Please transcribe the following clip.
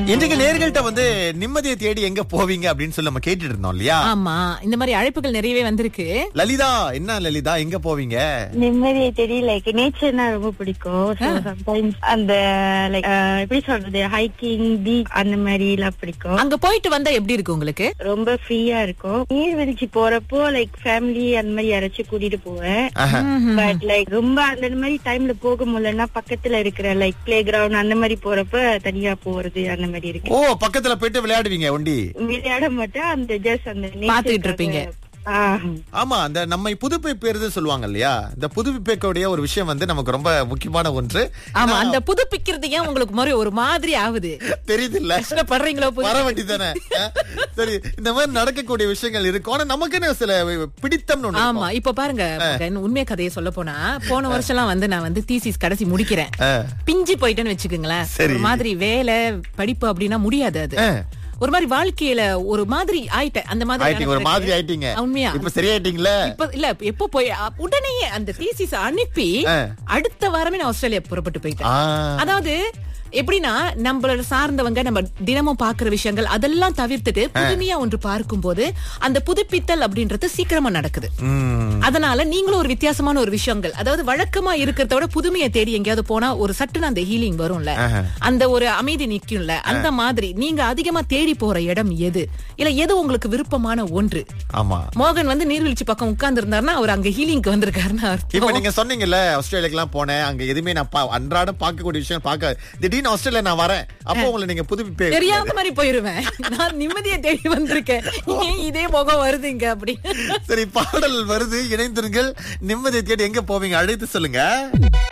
இன்றைக்கு நேர்கள்ட்ட வந்து நிம்மதியை தேடி எங்க போவீங்க அப்படின்னு சொல்லி நம்ம கேட்டுட்டு இருந்தோம் இல்லையா ஆமா இந்த மாதிரி அழைப்புகள் நிறையவே வந்திருக்கு லலிதா என்ன லலிதா எங்க போவீங்க நிம்மதியை தெரிய லைக் நேச்சர்னா ரொம்ப பிடிக்கும் So, sometimes அந்த லைக் எப்படி சொல்றது ஹைக்கிங் பீச் அந்த மாதிரி எல்லாம் பிடிக்கும் அங்க போயிட்டு வந்தா எப்படி இருக்கு உங்களுக்கு ரொம்ப ஃப்ரீயா இருக்கும் நீர்வீழ்ச்சி போறப்போ லைக் ஃபேமிலி அந்த மாதிரி யாராச்சும் கூட்டிட்டு போவேன் ஆஹா. பட் லைக் ரொம்ப அந்த மாதிரி டைம்ல போக முடியலன்னா பக்கத்துல இருக்கிற லைக் பிளே கிரவுண்ட் அந்த மாதிரி போறப்ப தனியா போறது அந்த மாதிரி இருக்கு ஓ பக்கத்துல போயிட்டு விளையாடுவீங்க ஒண்டி விளையாட மாட்டேன் அந்த ஜஸ்ட் அந்த பாத்துக்கிட்டு இருப்பீங்க. ஆ. ஆமா அந்த நம்மை புதுப்பிப்பேறது சொல்லுவாங்க இல்லையா இந்த புதுப்பிக்கக்கூடிய ஒரு விஷயம் வந்து நமக்கு ரொம்ப முக்கியமான ஒன்று ஆமா அந்த புதுப்பிக்கிறது ஏன் உங்களுக்கு மாதிரி ஒரு மாதிரி ஆகுது தெரியுது இல்ல கஷ்டப்படுறீங்களோ புது- வர வேண்டியதானே சரி இந்த மாதிரி நடக்கக்கூடிய விஷயங்கள் இருக்கும் ஆனா நமக்குன்னு சில பிடித்தம்னு ஒண்ணு ஆமா இப்ப பாருங்க மகன், உண்மை கதையை சொல்ல போனா போன வருஷம் எல்லாம் வந்து நான் வந்து தீசிஸ் கடைசி முடிக்கிறேன் ஆ. பிஞ்சு போயிட்டேன்னு வச்சுக்கோங்களேன் சரி. ஒரு மாதிரி வேலை படிப்பு அப்படின்னா முடியாது அது ஆ. ஒரு மாதிரி வாழ்க்கையில ஒரு மாதிரி ஆயிட்டேன் அந்த மாதிரி ஆயிட்டீங்க ஒரு எனக்கு- மாதிரி ஆயிட்டீங்க உண்மையா இப்ப சரியாயிட்டீங்களே இப்ப இல்ல எப்போ போய் அ, உடனேயே அந்த தீசிஸ் அனுப்பி ஆ. அடுத்த வாரமே நான் ஆஸ்திரேலியா புறப்பட்டு போயிட்டேன் ஆ. அதாவது எப்படின்னா நம்மளோட சார்ந்தவங்க நம்ம தினமும் பாக்குற விஷயங்கள் அதெல்லாம் தவிர்த்துட்டு புதுமையா ஒன்று பார்க்கும்போது அந்த புதுப்பித்தல் அப்படின்றது சீக்கிரமா நடக்குது ம். அதனால நீங்களும் ஒரு வித்தியாசமான ஒரு விஷயங்கள் அதாவது வழக்கமா இருக்கிறத விட புதுமையை தேடி எங்கேயாவது போனா ஒரு சட்டுன்னு அந்த ஹீலிங் வரும்ல ஆஹா. அந்த ஒரு அமைதி நிக்கும்ல அந்த மாதிரி நீங்க அதிகமா தேடி போற இடம் எது இல்ல எது உங்களுக்கு விருப்பமான ஒன்று ஆமா மோகன் வந்து நீர்வீழ்ச்சி பக்கம் உட்கார்ந்து இருந்தாருன்னா அவர் அங்க ஹீலிங்க்கு வந்திருக்காருன்னு இப்ப அர்த்தம் நீங்க சொன்னீங்கல்ல ஆஸ்திரேலியாக்கு எல்லாம் போனேன் அங்க எதுவுமே நான் பா- அன்றாடம் பார்க்கக்கூடிய விஷயம் பார்க்க திடீர்னு ஆஸ்திரேலியா நான் வரேன் அப்போ உங்களை நீங்க புதுப்பிப்பே தெரியாத மாதிரி போயிருவேன் நான் நிம்மதியை தேடி வந்திருக்கேன் ஏன் இதே முகம் வருதுங்க அப்படி சரி பாடல் வருது இணைந்திருங்கள் நிம்மதியை தேடி எங்க போவீங்க அழைத்து சொல்லுங்க